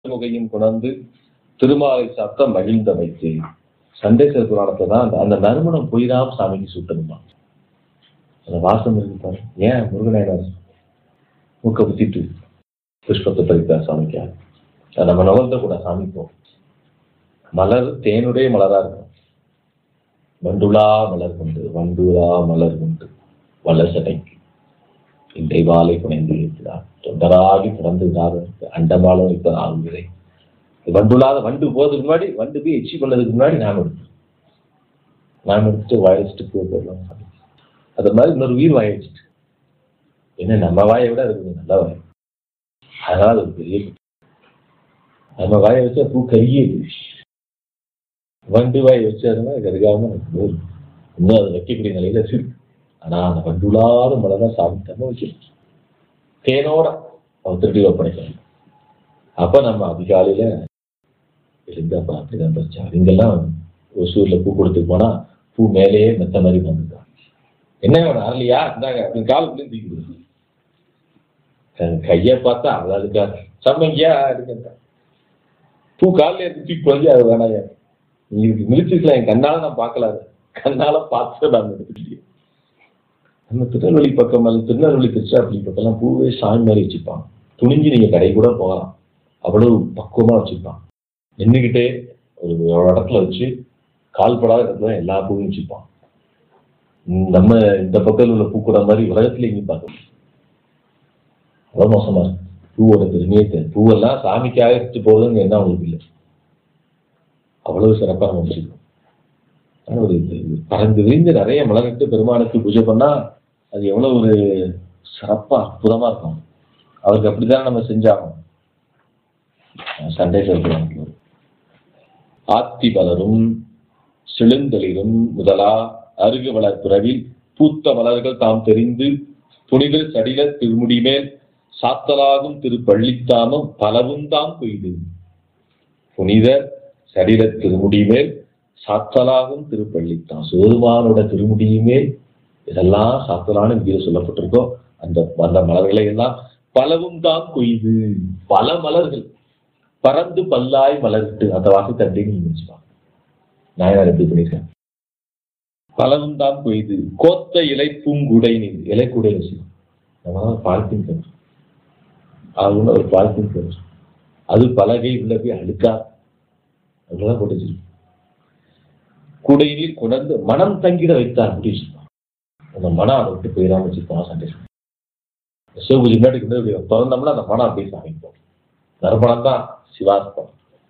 முகையும் குணர்ந்து திருமாலை சாத்த மகிழ்ந்த வைத்து சண்டேஸ்வர புராணத்தை தான் அந்த அந்த நறுமணம் பொய்தான் சாமிக்கு சூட்டணுமா அந்த வாசம் இருக்கு பாரு ஏன் முருகனாயினார் மூக்க குத்திட்டு புஷ்பத்தை பறித்தார் சாமிக்கா அதை நம்ம நுகர்ந்த கூட சாமிப்போம் மலர் தேனுடைய மலரா இருக்கும் வண்டுலா மலர் கொண்டு வண்டுலா மலர் கொண்டு வளசடைக்கு இன்றை வாலை புனைந்து இருக்கிறார் தொண்டராகி பிறந்து அண்டமாலும் இப்ப ஆகுகிறேன் வண்டுலாத வண்டு போறதுக்கு முன்னாடி வண்டு போய் எச்சி பண்ணதுக்கு முன்னாடி நான் எடுத்தேன் நான் எடுத்துட்டு வாயிச்சுட்டு போயிடலாம் அது மாதிரி இன்னொரு உயிர் வாய வச்சுட்டு என்ன நம்ம வாயை விட அது கொஞ்சம் நல்ல வாய் அதனால அது ஒரு பெரிய குற்றம். நம்ம வாயை வச்சா பூ கருகியது வண்டு வாயை வச்சு அதனால கருகாம போதும் இன்னும் அது வைக்கக்கூடிய நிலையில இருக்கு ஆனா அந்த வண்டுலாத மலர் தான் சாமி தம்ம வைக்கணும் தேனோட அவன் திருடி ஒப்படைக்கணும் அப்ப நம்ம அதிகாலையில எழுந்து அப்ப அப்படிதான் பறிச்சாங்க இங்கெல்லாம் ஒசூர்ல பூ கொடுத்து போனா பூ மேலேயே மெத்த மாதிரி வந்துருக்கான் என்ன வேணும் அரளியா இருந்தாங்க அப்படின்னு காலுக்குள்ளேயும் தூக்கி கொடுத்து கையை பார்த்தா அவ்வளோ இருக்காது சம்மங்கியா இருக்குன்றான் பூ காலில் இருக்கு தூக்கி குழந்தை அது வேணாயா நீ மிதிச்சிருக்கலாம் என் கண்ணால நான் பார்க்கல அதை. கண்ணால பார்த்து நான் எடுத்துக்கிட்டேன் நம்ம திருநெல்வேலி பக்கம் அல்லது திருநெல்வேலி திருச்சிராப்பள்ளி பக்கம்லாம் பூவே சாமி மாதிரி வச்சுப்பான் துணிஞ்சு நீங்க கடை கூட போகலாம் அவ்வளவு பக்குவமா வச்சுப்பான் நின்றுக்கிட்டே ஒரு ஒரு இடத்துல வச்சு கால் படாத இடத்துல எல்லா பூவும் வச்சுப்பான் உம் நம்ம இந்த பக்கத்தில் உள்ள பூக்கூட மாதிரி உலகத்துல எங்கேயும் பார்க்க முடியாது. அவ்வளவு மோசமா இருக்கு பூவோட பெருமையே தெரியும் பூவெல்லாம் சாமிக்காக எடுத்து போகுதுங்க என்ன அவங்களுக்கு இல்லை அவ்வளவு சிறப்பாக நம்ம வச்சுக்கணும் ஆனா ஒரு இது பறந்து விரிந்து நிறைய மலரிட்டு பெருமானுக்கு பூஜை பண்ணா அது எவ்வளவு ஒரு சிறப்பா அற்புதமா இருக்கும் அவருக்கு அப்படிதான் நம்ம செஞ்சாகணும் சண்டை சொல்றோம் ஆத்தி மலரும் செழுந்தளிரும் முதலா அருகு வளர் பிறவில் பூத்த மலர்கள் தாம் தெரிந்து புனிதர் சடில திருமுடி மேல் சாத்தலாகும் திரு பள்ளித்தாமம் பலவும் தாம் கொய்து புனிதர் சடில திருமுடி மேல் சாத்தலாகும் திருப்பள்ளித்தான் சிவருமானோட திருமுடியுமே இதெல்லாம் சாத்தலான இங்கே சொல்லப்பட்டிருக்கோ அந்த அந்த மலர்களை எல்லாம் பலவும் தான் கொய்து பல மலர்கள் பறந்து பல்லாய் மலர்ட்டு அந்த வாக்கு தண்டின்னு நீங்க வச்சுப்பாங்க நாயனார் எப்படி பண்ணியிருக்கேன் பலவும் தான் கொய்து கோத்த இலை பூங்குடை நீர் இலை கூடை வச்சுக்கணும் நம்ம பாலித்தீன் கன்று அது ஒண்ணு ஒரு பாலித்தீன் கன்று அது பலகை உள்ள போய் அழுக்கா அதெல்லாம் போட்டு வச்சிருக்கோம் குடையில் குணர்ந்து மனம் தங்கிட வைத்தார் அப்படி வச்சிருப்பான் அந்த மனம் அதை விட்டு போயிடாம வச்சிருப்பான் சண்டை சிவபூஜை முன்னாடி கொண்டு போய் இப்படி திறந்தோம்னா அந்த மனம் அப்படியே சாமிப்போம் நறுமணம் தான் சிவாஸ்பம்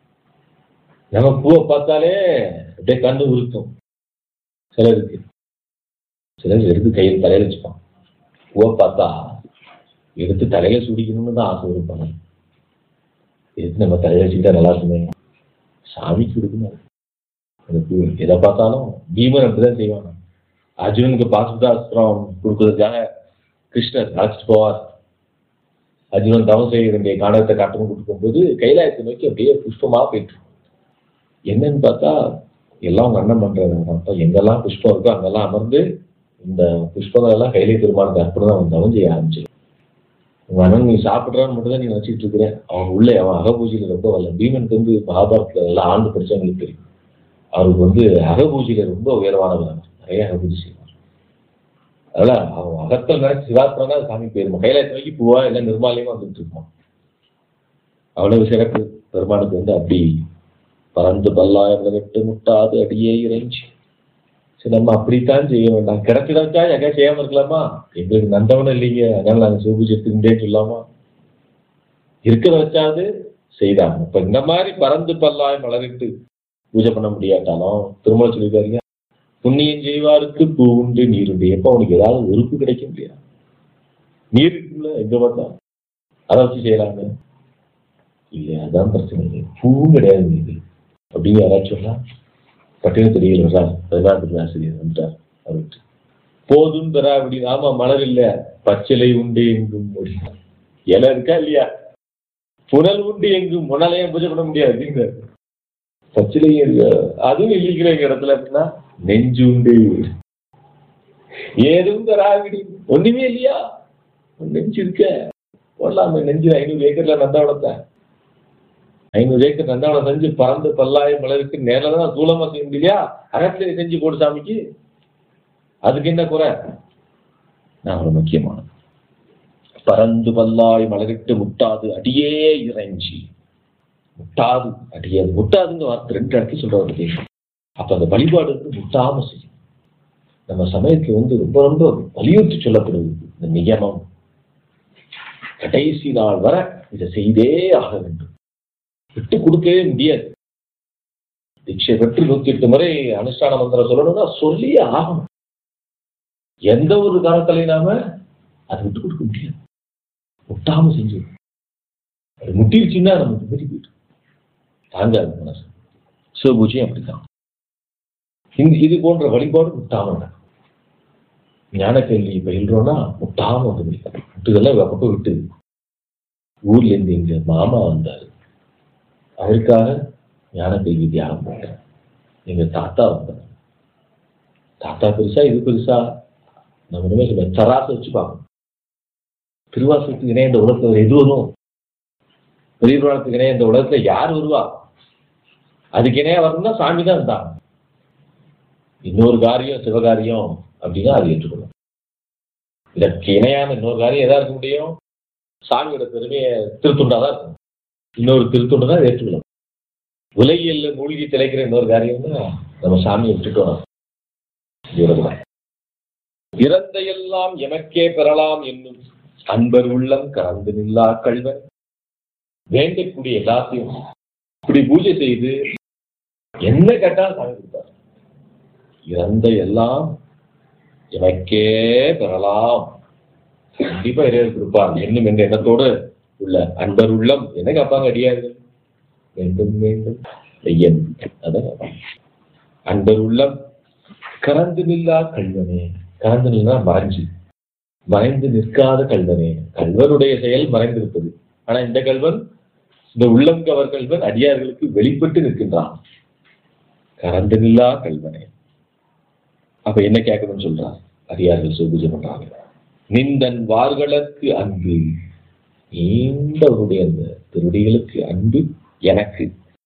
நம்ம பூவை பார்த்தாலே அப்படியே கண்ணு உருக்கும் சிலருக்கு சிலர் எடுத்து கையில் தலையில வச்சுப்பான் பூவை பார்த்தா எடுத்து தலையில சுடிக்கணும்னு தான் ஆசை இருப்பாங்க எடுத்து நம்ம தலையில வச்சுக்கிட்டா நல்லா இருக்குமே சாமிக்கு கொடுக்கணும் அந்த பூ எதை பார்த்தாலும் பீமன் அப்படிதான் செய்வாங்க அர்ஜுனனுக்கு பாசுதாஸ்திரம் கொடுக்கறதுக்காக கிருஷ்ணர் அழைச்சிட்டு போவார் அர்ஜுனன் தவம் செய்ய வேண்டிய காணகத்தை காட்டணும் கொடுக்கும் போது கைலாயத்தை நோக்கி அப்படியே புஷ்பமா போயிட்டு இருக்கும். என்னன்னு பார்த்தா எல்லாம் உங்க அண்ணன் பண்றது அப்ப எங்கெல்லாம் புஷ்பம் இருக்கோ அங்கெல்லாம் அமர்ந்து இந்த புஷ்பங்கள் எல்லாம் கையிலே திருமானுக்கு அர்ப்பணம் அவன் தவம் செய்ய ஆரம்பிச்சு உங்க அண்ணன் நீ சாப்பிடுறான்னு மட்டும் தான் நீ வச்சுட்டு இருக்கிற அவன் உள்ளே அவன் அகபூஜையில ரொம்ப வரல பீமனுக்கு வந்து மகாபாரதத்துல எல்லாம் ஆண்டு படிச்சவங்களுக்கு தெரியும் அவருக்கு வந்து அகபூஜையில ரொம்ப உயர்வானவர் அவர். நிறைய அகபூஜை செய்வார் அதனால அவன் அகத்தல் நினைச்சு சிவாத்திரம்னா சாமி போயிருமா கைலாயத்தை நோக்கி பூவா இல்லை நிர்மாலயமா வந்துட்டு இருப்பான் அவ்வளவு சிறப்பு பெருமானுக்கு வந்து அப்படி பறந்து பல்லாயிரம் விட்டு முட்டாது அடியே இறைஞ்சி சரி நம்ம அப்படித்தான் செய்ய வேண்டாம் கிடைச்சிடாச்சா எங்க செய்யாம இருக்கலாமா எங்களுக்கு நந்தவனும் இல்லைங்க அதனால நாங்க சிவபூஜை எடுத்துக்கிட்டே சொல்லாமா இருக்கிறத வச்சாது செய்தாங்க இப்ப இந்த மாதிரி பறந்து பல்லாய் மலரிட்டு பூஜை பண்ண முடியாட்டாலும் திருமண சொல்லியிருக்காருங்க புண்ணியம் செய்வாருக்கு பூ உண்டு நீர் உண்டு எப்ப அவனுக்கு ஏதாவது உறுப்பு கிடைக்க முடியாது நீர் இருக்குல்ல எங்க பார்த்தா அதை வச்சு செய்யலாங்க இல்லையா அதான் பிரச்சனை இல்லை பூவும் கிடையாது இது அப்படின்னு யாராச்சும் சொன்னா பட்டின தெரியல வர்றார் பதினாறு ஆசிரியர் வந்துட்டார் அவர்கிட்ட போதும் தரா அப்படின்னு ஆமா மலர் இல்ல பச்சிலை உண்டு எங்கும் மொழி இலை இருக்கா இல்லையா புனல் உண்டு எங்கும் முனலையும் பூஜை பண்ண முடியாது அப்படிங்கிறார் பச்சிலையும் இருக்கு அதுவும் இல்லைங்கிற எங்க இடத்துல அப்படின்னா நெஞ்சு உண்டு ஏதும் தராவிடி ஒண்ணுமே இல்லையா நெஞ்சு இருக்க போடலாமே நெஞ்சு ஐநூறு ஏக்கர்ல நந்தா வளர்த்தேன் ஐநூறு ஏக்கர் நந்தவனம் செஞ்சு பறந்து பல்லாயிரம் மலருக்கு நேரில் தான் தூளமா செய்ய முடியலையா அகத்திலே செஞ்சு போடு சாமிக்கு அதுக்கு என்ன குறை நான் ஒரு முக்கியமானது பறந்து பல்லாய் மலரிட்டு முட்டாது அடியே இறைஞ்சி முட்டாது அடியே முட்டாதுங்க வார்த்தை ரெண்டு இடத்துல சொல்றாரு கேட்கும் அப்ப அந்த வழிபாடு வந்து முட்டாம செய்யும் நம்ம சமயத்துல வந்து ரொம்ப ரொம்ப வலியுறுத்தி சொல்லப்படுது இந்த நியமம் கடைசி நாள் வரை இதை செய்தே ஆக வேண்டும் விட்டு கொடுக்கவே முடியாது தீட்சை பெற்று நூத்தி எட்டு முறை அனுஷ்டான மந்திரம் சொல்லணும்னா சொல்லியே ஆகணும் எந்த ஒரு காலத்திலையும் நாம அதை விட்டு கொடுக்க முடியாது முட்டாம செஞ்சு அது முட்டிருச்சுன்னா நமக்கு மீறி போயிட்டு தாங்காது மனசு சிவபூஜையும் அப்படித்தான் இந்த இது போன்ற வழிபாடு முட்டாம நடக்கும் ஞான கேள்வி பயில்றோம்னா முட்டாம வந்து முடியும் முட்டுதெல்லாம் அப்பப்போ விட்டு ஊர்ல இருந்து எங்க மாமா வந்தாரு அவருக்காக ஞான கேள்வி தியானம் பண்ணேன் எங்க தாத்தா வந்தார் தாத்தா பெருசா இது பெருசா நம்ம இனிமே சொல்ல தராசை வச்சு பார்க்கணும் திருவாசகத்துக்கு இணைய இந்த உலகத்துல எது வரும் பெரிய புராணத்துக்கு இணைய இந்த உலகத்துல யார் வருவா அதுக்கு இணையா வரணும்னா சாமி தான் இருந்தாங்க இன்னொரு காரியம் சிவகாரியம் அப்படின்னா அது ஏற்றுக்கணும் இதற்கு இணையான இன்னொரு காரியம் எதா இருக்க முடியும் சாமியோட பெருமையை திருத்துண்டாதான் இருக்கும் இன்னொரு திருத்துண்டு தான் ஏற்றுக்கணும் உலகியல்ல மூழ்கி திளைக்கிற இன்னொரு காரியம்னா நம்ம சாமியை விட்டுட்டோம் இது விடக்கூடாது இறந்த எல்லாம் எமக்கே பெறலாம் என்னும் அன்பர் உள்ளம் கறந்து நில்லா கல்வன் வேண்டக்கூடிய எல்லாத்தையும் இப்படி பூஜை செய்து என்ன கேட்டாலும் சாமி கொடுத்தார் இறந்த எல்லாம் எமக்கே பெறலாம் கண்டிப்பா இறைவர் கொடுப்பார் என்னும் என்ற எண்ணத்தோடு உள்ள அன்பர் உள்ளம் என்ன கேட்பாங்க அடியார்கள் வேண்டும் வேண்டும் ஐயன் அதான் கேட்பாங்க. அன்பர் உள்ளம் கறந்து நில்லா கல்வனே கறந்து நில்லா மறைஞ்சு மறைந்து நிற்காத கல்வனே கல்வனுடைய செயல் மறைந்திருப்பது ஆனா இந்த கல்வன் இந்த உள்ளம் கவர் கல்வன் அடியார்களுக்கு வெளிப்பட்டு நிற்கின்றான் கறந்து நில்லா கல்வனே அப்ப என்ன கேட்கணும்னு சொல்றான் அடியார்கள் சிவபூஜை பண்றாங்க நிந்தன் வார்களுக்கு அன்பு நீண்டவருடைய அந்த திருடிகளுக்கு அன்பு எனக்கு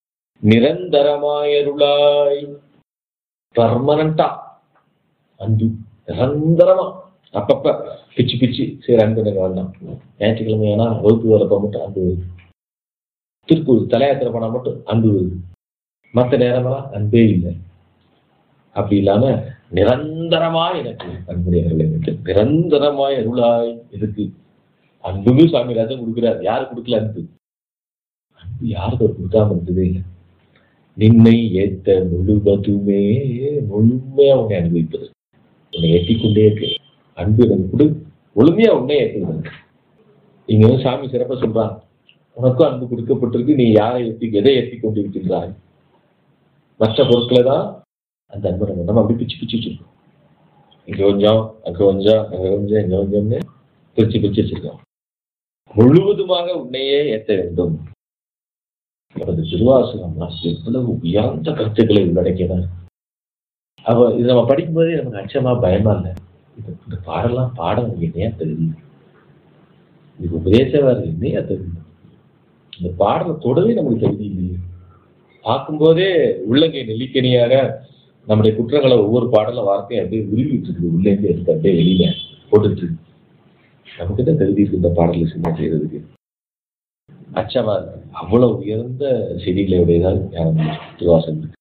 நிரந்தரமாயருளாய் பர்மனண்டா அன்பு நிரந்தரமா அப்பப்ப பிச்சு பிச்சு சரி அன்பு எனக்கு வேண்டாம் ஞாயிற்றுக்கிழமை ஏன்னா வகுப்பு வரப்ப மட்டும் அன்பு வருது திருப்பூர் தலையாத்திரை போனா மட்டும் அன்பு வருது மற்ற நேரமெல்லாம் அன்பே இல்லை அப்படி இல்லாம நிரந்தரமா எனக்கு அன்புடையவர்கள் எனக்கு நிரந்தரமாய் அருளாய் எதுக்கு அன்புமே சுவாமி ராஜன் கொடுக்கிறார் யாரு கொடுக்கல அன்பு அன்பு யாருக்கு அவர் கொடுக்காம இருந்ததே இல்லை நின்னை ஏத்த முழுவதுமே முழுமையா உன்னை அனுபவிப்பது உன்னை ஏற்றிக்கொண்டே இருக்கு அன்பு எனக்கு கொடு முழுமையா உன்னை ஏற்றுகிறது இங்க வந்து சாமி சிறப்பா சொல்றான் உனக்கும் அன்பு கொடுக்கப்பட்டிருக்கு நீ யாரை ஏற்றி எதை ஏற்றி கொண்டிருக்கின்றாய் மற்ற பொருட்களை தான் அந்த அன்பை நம்ம நம்ம அப்படி பிச்சு பிச்சு வச்சிருக்கோம் இங்க கொஞ்சம் அங்க கொஞ்சம் அங்க கொஞ்சம் இங்க கொஞ்சம்னு பிரிச்சு பிரிச்சு வச்சிருக்கோம் முழுவதுமாக உன்னையே ஏற்ற வேண்டும் அவரது திருவாசகம்லாம் எவ்வளவு உயர்ந்த கருத்துக்களை உள்ளடக்கியதான் அவ இது நம்ம படிக்கும்போதே நமக்கு அச்சமா பயமா இல்லை இது இந்த பாடலாம் பாட நமக்கு என்னையா தெரியுது இது உபதேசம் வேறு என்னையா தெரியுது இந்த பாடலை தொடவே நமக்கு தெரியுது இல்லையே பார்க்கும்போதே உள்ளங்கை நெல்லிக்கனியாக நம்முடைய குற்றங்களை ஒவ்வொரு பாடல வார்த்தையும் அப்படியே உருவிட்டு இருக்குது உள்ளேருந்து எடுத்து அப்படியே வெளியில போட்டுட்டு இருக்கு. நமக்கு தான் தெரிஞ்சு இருக்கு இந்த பாடலை சின்ன செய்யறதுக்கு அச்சமா இருக்கு அவ்வளவு உயர்ந்த செடிகளை உடையதால் ஞானம் திருவாசம் இருக்கு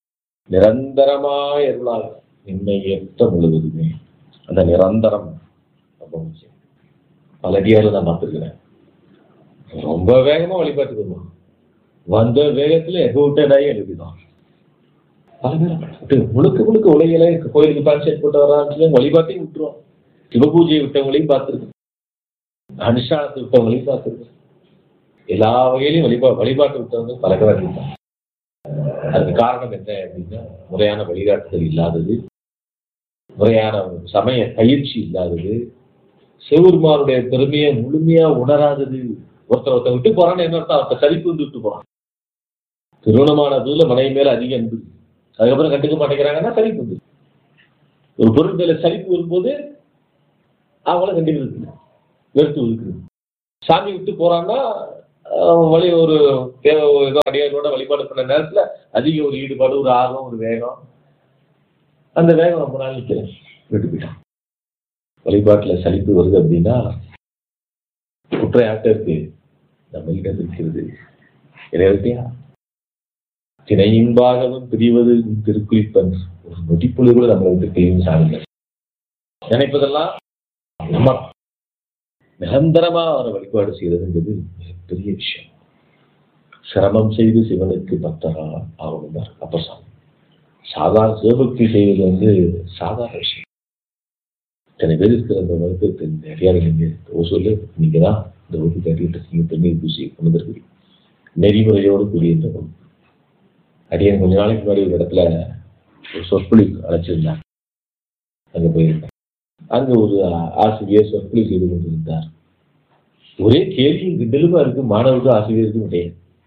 நிரந்தரமாய் அருளால் நின்னை ஏற்ற முழுவதுமே அந்த நிரந்தரம் ரொம்ப முக்கியம் பல அடியாரில் நான் பார்த்துருக்கிறேன் ரொம்ப வேகமா வழிபாட்டுக்கு வருவான் வந்த வேகத்துல எகவுட்டடாகி எழுதிதான் பல பேர் விட்டு முழுக்க முழுக்க உலகில கோயிலுக்கு கான்செப்ட் போட்டு வரான்னு வழிபாட்டையும் விட்டுருவோம் சிவபூஜையை விட்டவங்களையும் பார்த்துருக்கோம் அனுஷ்டானத்தை விட்டவங்களையும் பார்த்துருக்கோம் எல்லா வகையிலையும் வழிபா வழிபாட்டு விட்டவங்க பல பேர் இருக்காங்க அதுக்கு காரணம் என்ன அப்படின்னா முறையான வழிகாட்டுதல் இல்லாதது முறையான சமய பயிற்சி இல்லாதது சிவபெருமானுடைய பெருமையை முழுமையா உணராதது ஒருத்தர் ஒருத்தர் விட்டு போறான்னு என்ன அர்த்தம் ஒருத்தர் சலிப்பு வந்து விட்டு போறான் திருமணமான புதுல மனைவி மேல அதிக அன்பு அதுக்கப்புறம் கண்டுக்க மாட்டேங்கிறாங்கன்னா சலிப்பு வந்து ஒரு பொருள் மேல சலிப்பு வரும்போது அவங்கள கண்டுக்கிறது இல்ல. வெறுத்து ஒதுக்குறது சாமி விட்டு போறான்னா அஹ் வழி ஒரு தேவை ஏதோ அடியாரோட வழிபாடு பண்ண நேரத்தில் அதிக ஒரு ஈடுபாடு ஒரு ஆர்வம் ஒரு வேகம் அந்த வேகம் ரொம்ப நாள் நிற்கிறேன் விட்டு போயிட்டான் வழிபாட்டில் சலிப்பு வருது அப்படின்னா குற்றம் யார்கிட்ட இருக்கு நம்மளிடம் இருக்கிறது இறைவத்தையா திணையின்பாகவும் பிரிவது திருக்குறிப்பன் ஒரு நொடிப்பொழு கூட நம்மளை விட்டு பிரியும் சாகுங்க நினைப்பதெல்லாம் நம்ம நிரந்தரமா அவரை வழிபாடு செய்யறதுங்கிறது மிகப்பெரிய விஷயம் சிரமம் செய்து சிவனுக்கு பக்தரா ஆகணும் அப்பர் சாமி சாதாரண சிவபக்தி செய்வது வந்து சாதாரண விஷயம் இத்தனை பேர் இருக்கிற அந்த வகுப்பு நிறையா நீங்க ஓசூர்ல நீங்க தான் இந்த வகுப்பு கேட்டுக்கிட்டு இருக்கீங்க பெண்ணீர் பூசி கொண்டு இருக்கிறீங்க நெறிமுறையோடு கூடிய இந்த வகுப்பு அடியன் கொஞ்ச நாளைக்கு முன்னாடி ஒரு இடத்துல ஒரு சொற்பொழிவு அழைச்சிருந்தார் அங்க போயிருந்தேன் அங்க ஒரு ஆசிரியர் சொற்பொழிவு செய்து கொண்டிருந்தார் ஒரே கேள்வியும் கிண்டலுமா இருக்கு மாணவருக்கும் ஆசிரியருக்கும் இடையே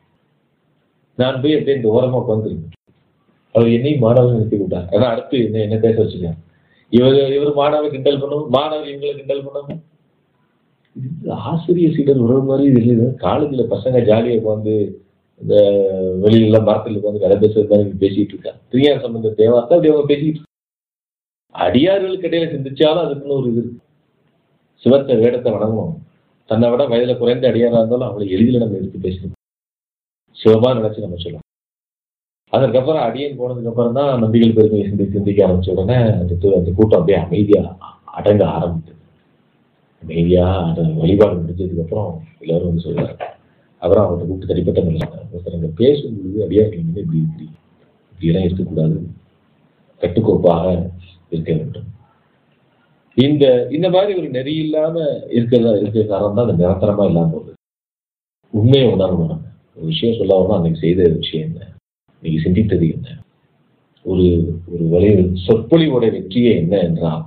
நான் போய் அப்படியே இந்த ஓரமா உட்காந்துருக்கேன் அவர் என்னையும் மாணவர்கள் நிறுத்தி விட்டார் ஏன்னா அடுத்து என்ன என்ன பேச வச்சுருக்காங்க இவர் இவர் மாணவர் கிண்டல் பண்ணும் மாணவர் இவங்களை கிண்டல் பண்ணும் இது ஆசிரியர் சீடர் உறவு மாதிரி இது இல்லை காலேஜில் பசங்க ஜாலியாக உட்காந்து இந்த வெளியில மரத்தில் உட்காந்து கதை பேசுறது மாதிரி பேசிட்டு இருக்காங்க திருஞான சம்பந்த தேவார்த்தா அப்படி அவங்க பேசிட்டு இருக்காங்க. அடியார்களுக்கு இடையில சிந்திச்சாலும் அதுக்குன்னு ஒரு இது இருக்கு சிவத்தை வேடத்தை வணங்கணும் தன்னை விட வயதுல குறைந்த அடியாரா இருந்தாலும் அவளை எளிதில் நம்ம எடுத்து பேசணும் சிவமா நினைச்சு நம்ம சொல்லலாம் அதற்கப்புறம் அடியன் போனதுக்கு அப்புறம் தான் நம்பிகள் பெருமையை சிந்தி சிந்திக்க ஆரம்பிச்ச உடனே அந்த து- அந்த கூட்டம் அப்படியே அமைதியா அடங்க ஆரம்பித்தது அமைதியா அந்த வழிபாடு முடிஞ்சதுக்கு அப்புறம் எல்லாரும் வந்து சொல்றாங்க அப்புறம் அவர்கிட்ட கூப்பிட்டு தனிப்பட்ட முறையில் ஒருத்தர் அங்கே பேசும்பொழுது அடியார்கள் இனிமே இப்படி இருக்கிறீங்க இப்படியெல்லாம் இருக்கக்கூடாது கட்டுக்கோப்பாக இருக்க வேண்டும் இந்த இந்த மாதிரி ஒரு நெறி இல்லாம இருக்கிறதா இருக்கிற காரணம் தான் அந்த நிரந்தரமா இல்லாம போகுது உண்மையை உணரணும் நம்ம ஒரு விஷயம் சொல்ல வரணும் அன்னைக்கு செய்த விஷயம் என்ன இன்னைக்கு சிந்தித்தது என்ன ஒரு ஒரு வழி சொற்பொழிவோட வெற்றியே என்ன என்றால்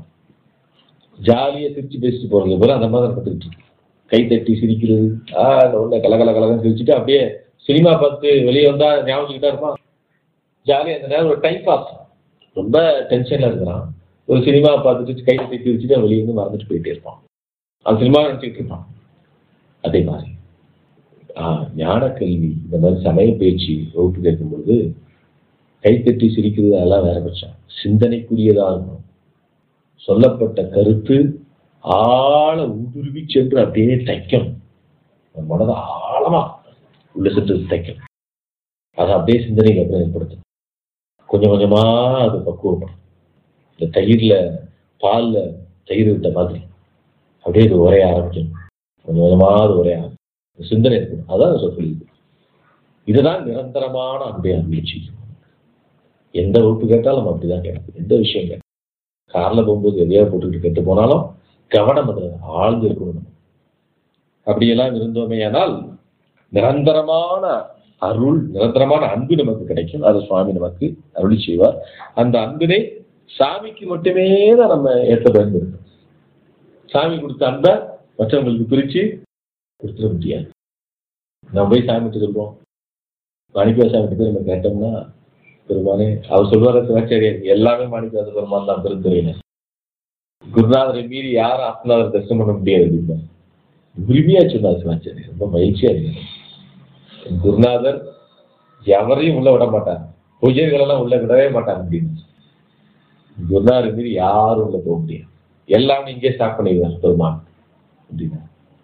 ஜாலியா சிரிச்சு பேசிட்டு போறது போல அந்த மாதிரி நடந்துட்டு இருக்கு கை தட்டி சிரிக்கிறது ஆ அந்த உள்ள கலகல கலகன்னு சிரிச்சுட்டு அப்படியே சினிமா பார்த்து வெளியே வந்தா ஞாபகம் இருப்பான் ஜாலியா அந்த நேரம் ஒரு டைம் பாஸ் ரொம்ப டென்ஷன்ல இருக்கிறான் ஒரு சினிமா பார்த்துட்டு கை தட்டி சிரிச்சுட்டு வெளியே வந்து மறந்துட்டு போயிட்டே இருப்பான் அந்த சினிமா நினச்சிட்டு இருப்பான் அதே மாதிரி ஆஹ் ஞான கல்வி இந்த மாதிரி சமய பேச்சு வகுப்பு கேட்கும்பொழுது கைத்தட்டி சிரிக்கிறது அதெல்லாம் வேற பட்சம் சிந்தனைக்குரியதா இருக்கணும் சொல்லப்பட்ட கருத்து ஆழ ஊடுருவி சென்று அப்படியே தைக்கணும் நம்ம மனதை ஆழமா உள்ள சென்று தைக்கணும் அதை அப்படியே சிந்தனைக்கு அப்புறம் ஏற்படுத்தணும் கொஞ்சம் கொஞ்சமா அது பக்குவப்படும் இந்த தயிர்ல பால்ல தயிர் விட்ட மாதிரி அப்படியே இது உரைய ஆரம்பிக்கணும் கொஞ்சம் கொஞ்சமா அது உரைய ஆரம்பிக்கும் சிந்தனை இருக்கணும் அதான் சொற்பொழிவு இதுதான் நிரந்தரமான அன்பை அன்பளிச்சு எந்த வகுப்பு கேட்டாலும் நம்ம அப்படிதான் கேட்கும் எந்த விஷயம் கேட்கும் கார்ல போகும்போது எதையா போட்டுக்கிட்டு கேட்டு போனாலும் கவனம் அது ஆழ்ந்து இருக்கணும் நம்ம. அப்படியெல்லாம் இருந்தோமே ஆனால் நிரந்தரமான அருள் நிரந்தரமான அன்பு நமக்கு கிடைக்கும் அது சுவாமி நமக்கு அருளி செய்வார் அந்த அன்பினை சாமிக்கு மட்டுமே தான் நம்ம ஏற்ற பயன்படுத்தணும் சாமி கொடுத்த அன்பை மற்றவங்களுக்கு பிரிச்சு கொடுத்துட முடியாது நம்ம போய் சாமி கிட்ட சொல்றோம் மாணிக்க சாமி கிட்ட போய் நம்ம கேட்டோம்னா பெருமானே அவர் சொல்வார சிவாச்சாரியர் எல்லாமே மாணிக்கவாச பெருமான் தான் பெருந்துறையினர் குருநாதரை மீறி யாரும் ஆத்மநாதரை தரிசனம் பண்ண முடியாது அப்படின்னா உரிமையா சொன்னார் சிவாச்சாரியர் ரொம்ப மகிழ்ச்சியா இருக்கு குருநாதர் எவரையும் உள்ள விட மாட்டார் பூஜைகள் எல்லாம் உள்ள விடவே மாட்டாங்க அப்படின்னு குருநாதரை மீறி யாரும் உள்ள போக முடியாது எல்லாமே இங்கே ஸ்டார்ட் பண்ணிடுவார் பெருமான் அப்படின்னா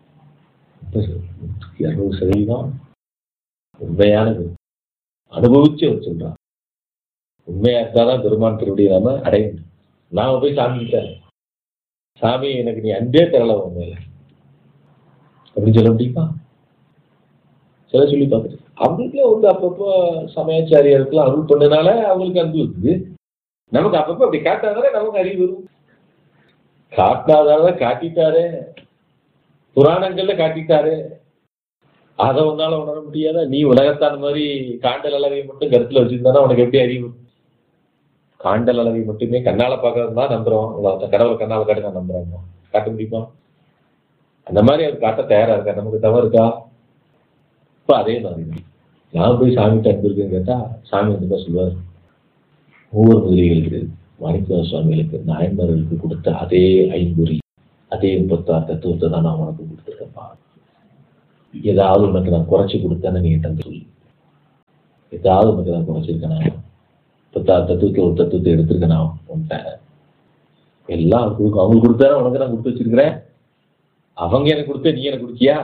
இருநூறு சதவீதம் உண்மையானது அனுபவிச்சு அவர் சொல்றான் உண்மையா இருந்தாதான் பெருமான் திருவடியை நாம அடைய முடியும் நாம போய் சாமி கிட்ட சாமி எனக்கு நீ அன்பே தரல உண்மையில அப்படின்னு சொல்ல முடியுமா சில சொல்லி பார்த்துட்டு அவங்களுக்குலாம் வந்து அப்பப்போ சமயாச்சாரியருக்குலாம் அருள் பண்ணனால அவங்களுக்கு அன்பு இருக்குது நமக்கு அப்பப்போ அப்படி காட்டாதானே நமக்கு அறிவு வரும் காட்டினாதான காட்டிட்டாரே புராணங்கள்ல காட்டிட்டாரு அதை உன்னால உணர முடியாதா நீ உலகத்தான் மாதிரி காண்டல் அளவை மட்டும் கருத்துல வச்சிருந்தானா உனக்கு எப்படி அறிவு காண்டல் அளவை மட்டுமே கண்ணால பார்க்கறது தான் நம்புறோம் உங்களை கடவுளை கண்ணால காட்டி நான் நம்புறாங்க காட்ட முடியுமா அந்த மாதிரி அவர் காட்ட தயாரா இருக்கா நமக்கு தவறு இருக்கா இப்போ அதே மாதிரி தான். நான் போய் சாமிகிட்ட அன்பு இருக்குன்னு கேட்டா சாமி வந்து சொல்லுவார் ஒவ்வொரு முதலிகளுக்கு மாணிக்க சுவாமிகளுக்கு நாயன்மார்களுக்கு கொடுத்த அதே ஐம்பொறி அதே முப்பத்தாறு தத்துவத்தை தான் நான் உனக்கு கொடுத்துருக்கேன்ப்பா ஏதாவது உனக்கு நான் குறைச்சி கொடுத்தேன்னு நீ என்கிட்ட சொல்லு ஏதாவது உனக்கு நான் குறைச்சிருக்கேனா பத்தா தத்துவத்தில் ஒரு தத்துவத்தை எடுத்திருக்கேனா உன்கிட்ட எல்லாம் கொடுக்கும் அவங்களுக்கு கொடுத்தாரு உனக்கு நான் கொடுத்து வச்சிருக்கிறேன் அவங்க எனக்கு கொடுத்த நீ எனக்கு கொடுக்கியா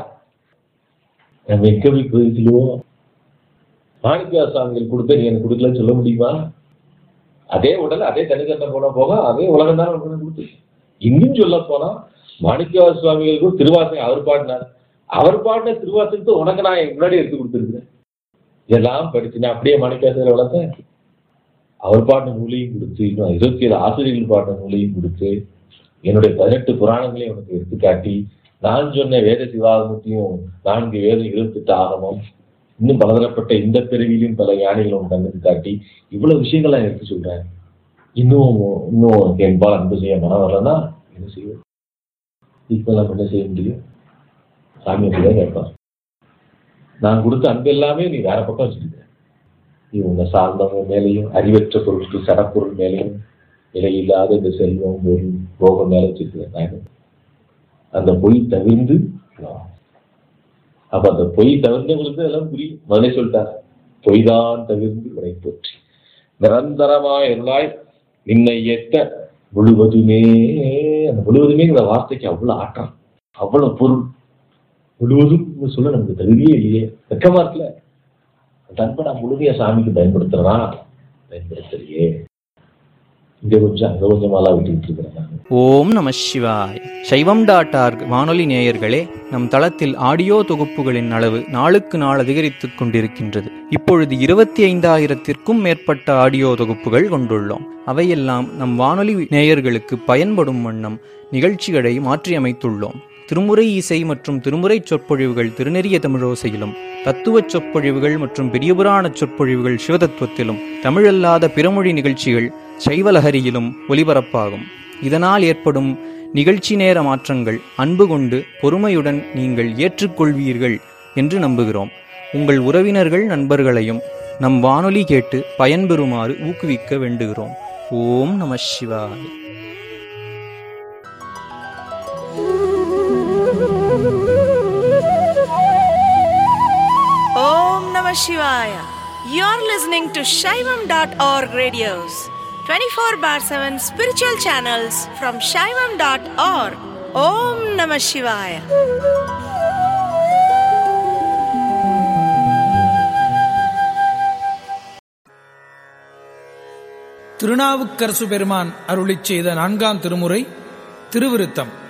நம்ம எங்க போய் கோயிலுவோம் மாணிக்கா சுவாமிகள் கொடுத்த நீ எனக்கு கொடுக்கலன்னு சொல்ல முடியுமா அதே உடல் அதே தனித்தன்மை போன போக அதே உலகம் தான் உனக்கு கொடுத்து இன்னும் சொல்ல போனா மாணிக்கா சுவாமிகளுக்கும் திருவாசகம் அவர் பாடினார் அவர் பாடின திருவாசகத்தை உனக்கு நான் என் முன்னாடி எடுத்து கொடுத்துருக்கிறேன் இதெல்லாம் படிச்சு நான் அப்படியே மாணிக்காசரை வளர்த்தேன் அவர் பாடின நூலையும் கொடுத்து இன்னும் இருபத்தி ஏழு ஆசிரியர்கள் பாடின நூலையும் கொடுத்து என்னுடைய பதினெட்டு புராணங்களையும் உனக்கு எடுத்து காட்டி நான் சொன்ன வேத சிவாகமத்தையும் நான்கு வேதம் இருபத்தெட்டு ஆகமம் இன்னும் பலதரப்பட்ட இந்த பிறவியிலும் பல ஞானிகளும் கண்ணுக்கு காட்டி இவ்வளவு விஷயங்கள் நான் எடுத்து சொல்றேன் இன்னும் இன்னும் உனக்கு என்பால் அன்பு செய்ய மனம் வரலன்னா என்ன செய்வோம் இப்போ நம்ம என்ன செய்ய முடியும் சாமி அப்படிதான் கேட்பான் நான் கொடுத்த அன்பு எல்லாமே நீ வேற பக்கம் வச்சிருக்க நீ உன்னை சார்ந்தவங்க மேலேயும் அறிவற்ற பொருட்கள் சடப்பொருள் மேலேயும் விலையில்லாத இந்த செல்வம் பொருள் போகம் மேல வச்சிருக்கிறேன் நான் என்ன? அந்த பொய் தவிர்ந்து வா. அப்ப அந்த பொய் தவிர்ந்தவங்களுக்கு எல்லாம் புரியும் முதலே சொல்லிட்டாங்க பொய் தான் தவிர்ந்து உரை போற்றி நிரந்தரமாய் அருளாய் நின்னை ஏத்த முழுவதுமே அந்த முழுவதுமேங்கிற வார்த்தைக்கு அவ்வளவு ஆட்டம் அவ்வளவு பொருள் முழுவதும் சொல்ல நமக்கு தகுதியே இல்லையே வெக்கமா இருக்குல்ல அந்த அன்பை நான் முழுமையா சாமிக்கு பயன்படுத்துறேனா பயன்படுத்தலையே இங்க கொஞ்சம் அங்க கொஞ்சமாலாம் விட்டுக்கிட்டு இருக்கிறேன் நான் ஓம் நம சிவாய் சைவம் டாட் ஆர்க் வானொலி நேயர்களே நம் தளத்தில் ஆடியோ தொகுப்புகளின் அளவு நாளுக்கு நாள் அதிகரித்துக் கொண்டிருக்கின்றது இப்பொழுது இருபத்தி ஐந்தாயிரத்திற்கும் மேற்பட்ட ஆடியோ தொகுப்புகள் கொண்டுள்ளோம் அவையெல்லாம் நம் வானொலி நேயர்களுக்கு பயன்படும் வண்ணம் நிகழ்ச்சிகளை மாற்றியமைத்துள்ளோம் திருமுறை இசை மற்றும் திருமுறை சொற்பொழிவுகள் திருநெறிய தமிழோசையிலும் தத்துவச் சொற்பொழிவுகள் மற்றும் பெரியபுராண சொற்பொழிவுகள் சிவதத்துவத்திலும் தமிழல்லாத பிறமொழி நிகழ்ச்சிகள் சைவலஹரியிலும் ஒலிபரப்பாகும் இதனால் ஏற்படும் நிகழ்ச்சி நேர மாற்றங்கள் அன்பு கொண்டு பொறுமையுடன் நீங்கள் ஏற்றுக்கொள்வீர்கள் என்று நம்புகிறோம் உங்கள் உறவினர்கள் நண்பர்களையும் நம் வானொலி கேட்டு பயன்பெறுமாறு ஊக்குவிக்க வேண்டுகிறோம் ஓம் நம சிவாய் Om Namah Shivaya. You're listening to Shaivam.org radios, 24 bar 7 spiritual channels from Shaivam.org. Om Namah Shivaya. Thirunavukkarasu பெருமான் அருளிச் செய்த நான்காம் திருமுறை திருவிருத்தம்